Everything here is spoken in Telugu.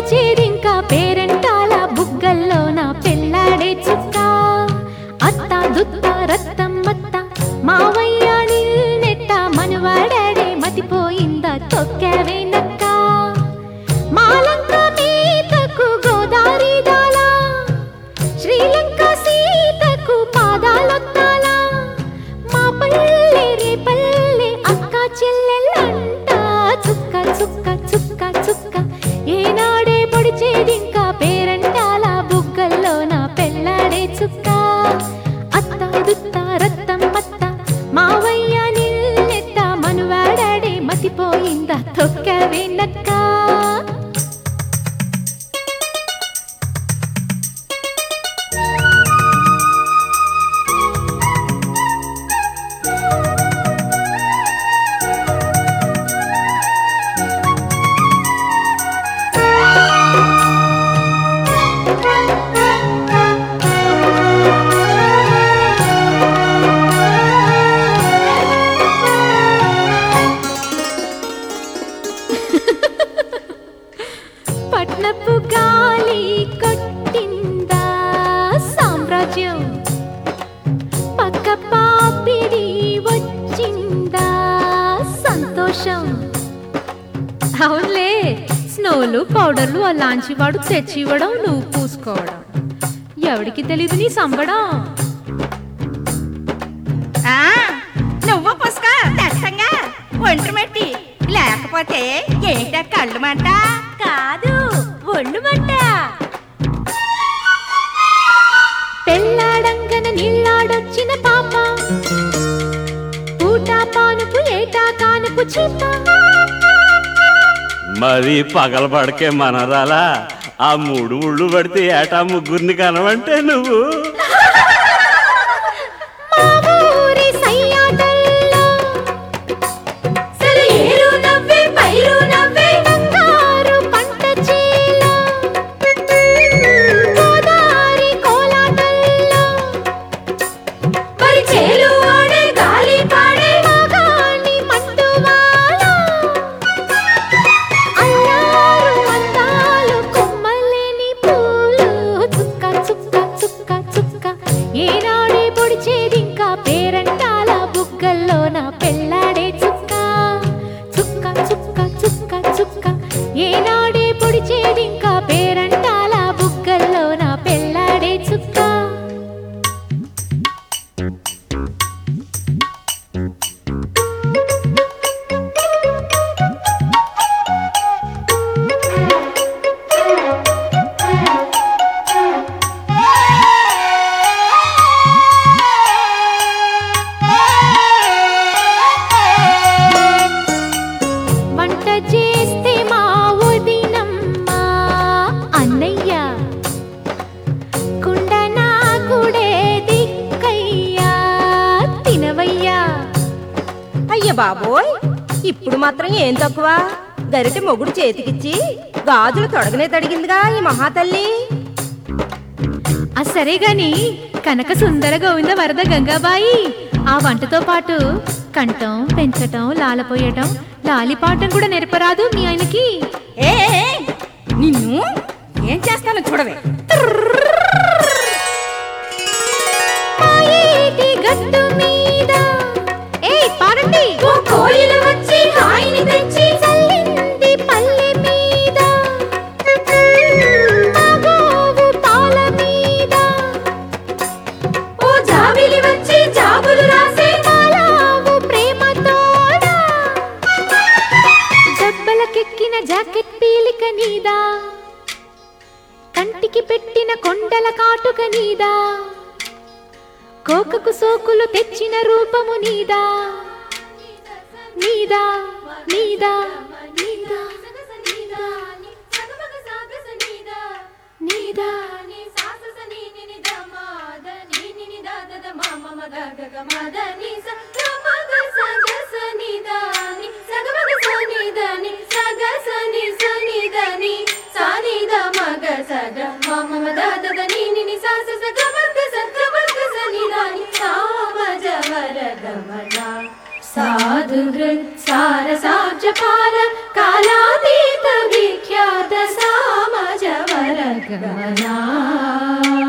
పొడిచేదింకా పేరంటాల బుగ్గల్లో నా పెళ్ళాడే చుక్క అత్త దుత్త రత్తం మత్త మావయ్య నిన్నెట్ట మనవాడాడే మతిపోయిందా తొక్కావే నక్క మాలంక మీదకు గోదారి దాలా శ్రీలంక సీతకు పాదాలొత్తాలా మా పల్లె రే పల్లె అక్క చెల్లెళ్ళంట చుక్క చుక్క చుక్క చుక్క ఏనాడే పొడిచేదింకా పేరంటాల బుగ్గల్లో నా పెళ్ళాడే చుక్క అత్త దుత్త రత్తం మత్త మావయ్య నిల్లెత్త మనువాడాడే మతిపోయిందా తొక్కవే నక్క పట్నపు గాలి కొట్టిందా సామ్రాజ్యం పక్క పాపిడి వచ్చిందా సంతోషం అవునులే స్నోలు పౌడర్లు ఆ లాంచివాడు తెచ్చివ్వడం నువ్వు పూసుకోవడం ఎవడికి తెలీదు నీ సంబడం ఆ నువ్వు పుస్తక దట్టంగా ఒంటి మట్టి లేకపోతే ఏంట కళ్ళు మంట కాదు ఒళ్ళు మంట పెళ్ళాడంగన నీళ్ళాడొచ్చిన పాప పూట పానుపు ఏటా కానుపు చీప మరి పగలబడకే మనరాలా ఆ మూడు ముళ్ళు పడితే ఏటా ముగ్గురిని కనవంటే నువ్వు మా ఊరి సయ్యాటల్లో సెలయేరు నవ్వే పైరు నవ్వే బంగారు పంట చీల గోదారి కోలాటల్లో పరిచేలు ఆడే గాలి పాడే మగాణి మండువాల అల్లారు అందాలు కొమ్మలేని పూలు చుక్క చుక్క చుక్క చుక్క ఏనాడే పొడిచేదింకా పేరంటాల బుగ్గల్లో నా పెళ్ళాడే చుక్క చుక్క చుక్క చుక్క చుక్క ఏనాడే పొడిచేదింకా పేరంటాల బుగ్గల్లో నా పెళ్ళాడే చుక్క వంట చేస్తే మా వదినమ్మ అన్నయ్య కుండ నా కుడే దిక్కయ్యా తినవయ్యా అయ్య బాబోయ్ ఇప్పుడు మాత్రం ఏం తక్కువ గరిటె మొగుడు చేతికిచ్చి గాజులు తొడగనే తడిగిందిగా ఈ మహాతల్లి ఆ సరే గాని కనక సుందర గోవింద వరద గంగాబాయి ఆ వంటతో పాటు కంఠం పెంచటం లాలపోయటం లాలిపాటం కూడా నేర్పరాదు మీ ఆయనకి ఏ ఏ, నిన్ను ఏం చేస్తానో చూడవే పాయేటి గట్టు మీద ఏయ్ పాడండి ఓ కోయిల వచ్చి హాయిని తెచ్చి చల్లింది పల్లె మీద ఆ గోవు పాల మీద ఓ జాబిలి వచ్చి జాబులు రాసే మాలావు ప్రేమతోడా దెబ్బలకెక్కిన జాకెట్ పీలిక నీదా కంటికి పెట్టిన కొండల కాటుక నీదా కోకకు సోకులు తెచ్చిన రూపము నీదా నీదా నీదా నీదా నీదా సాధు సార సాబ్జపాల కాలాతీత విఖ్యాత సామ వరగమనా